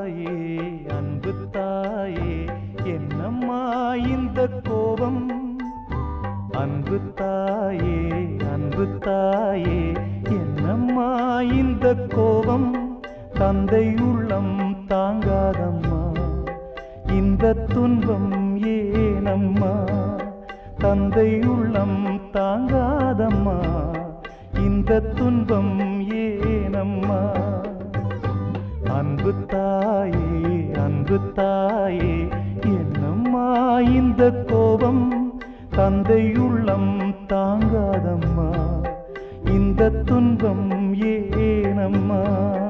தாயே அன்பு தாயே என்னம்மா இந்த கோபம் அன்பு தாயே அன்பு தாயே என்னம்மா இந்த கோபம் தந்தை உள்ளம் தாங்காதம்மா இந்த துன்பம் ஏனம்மா தந்தை உள்ளம் தாங்காதம்மா இந்த துன்பம் ஏனம்மா அன்பு தாயே அன்பு தாயே என்னம்மா இந்த கோபம் தந்தை உள்ளம் தாங்காதம்மா இந்த துன்பம் ஏனம்மா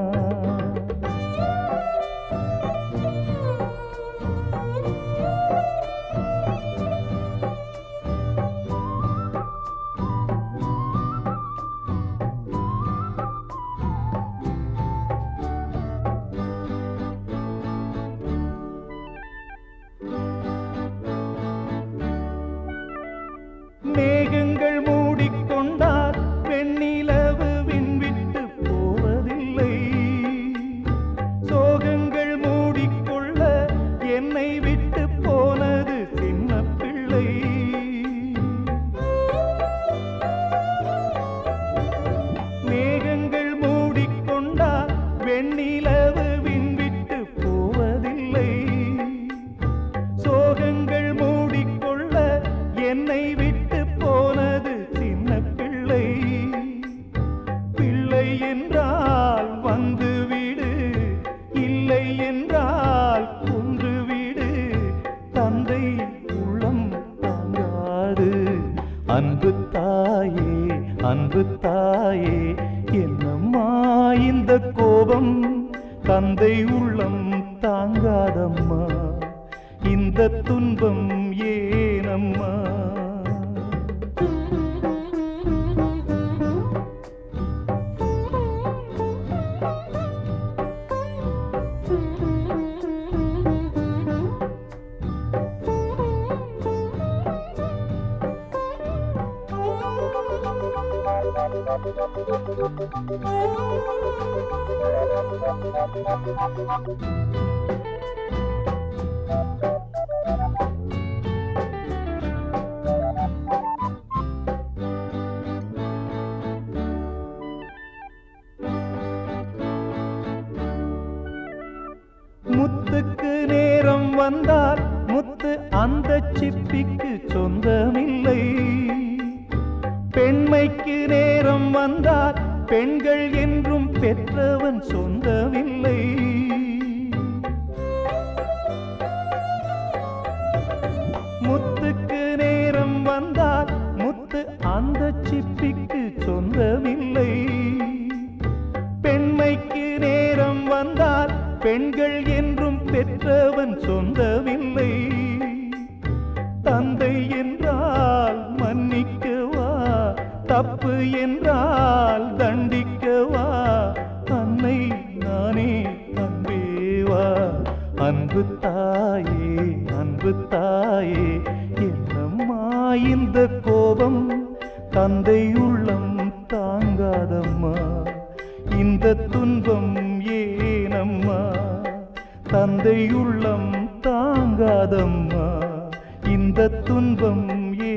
மேகங்கள் மூடிக்கொண்டால் வெண்ணிலவு விண்விட்டு போவதில்லை சோகங்கள் மூடிக்கொள்ள என்னை விட்டு போனது சின்ன பிள்ளை மேகங்கள் மூடிக்கொண்டால் வெண்ணிலவு விண்விட்டு போவதில்லை சோகங்கள் மூடிக்கொள்ள என்னை விட்டு போனது சின்ன பிள்ளை பிள்ளை என்றால் வந்து விடு இல்லை என்றால் கொன்று விடு தந்தை உள்ளம் தாங்காது அன்பு தாயே அன்பு தாயே என்னம்மா இந்த கோபம் தந்தை உள்ளம் தாங்காதம்மா இந்த துன்பம் ஏனம்மா முத்துக்கு நேரம் வந்தால் முத்து அந்த சிப்பிக்கு சொந்தமில்லை பெண்மைக்கு நேரம் வந்தால் பெண்கள் என்றும் பெற்றவன் சொந்தமில்லை முத்துக்கு நேரம் வந்தால் முத்து அந்த சிப்பிக்கு சொந்தமில்லை பெண்மைக்கு நேரம் வந்தால் பெண்கள் என்றும் பெற்றவன் சொந்தமில்லை தந்தை என்றால் மன்னிக்கவா தப்பு என்றால் தண்டிக்கவா அன்னை நானே அன்பேவா அன்பு தாயே அன்பு தாயே என்னம்மா இந்த கோபம் தந்தை உள்ளம் தாங்காதம்மா இந்த துன்பம் ஏனம்மா தந்தை உள்ளம் தாங்காதம்மா இந்த துன்பம்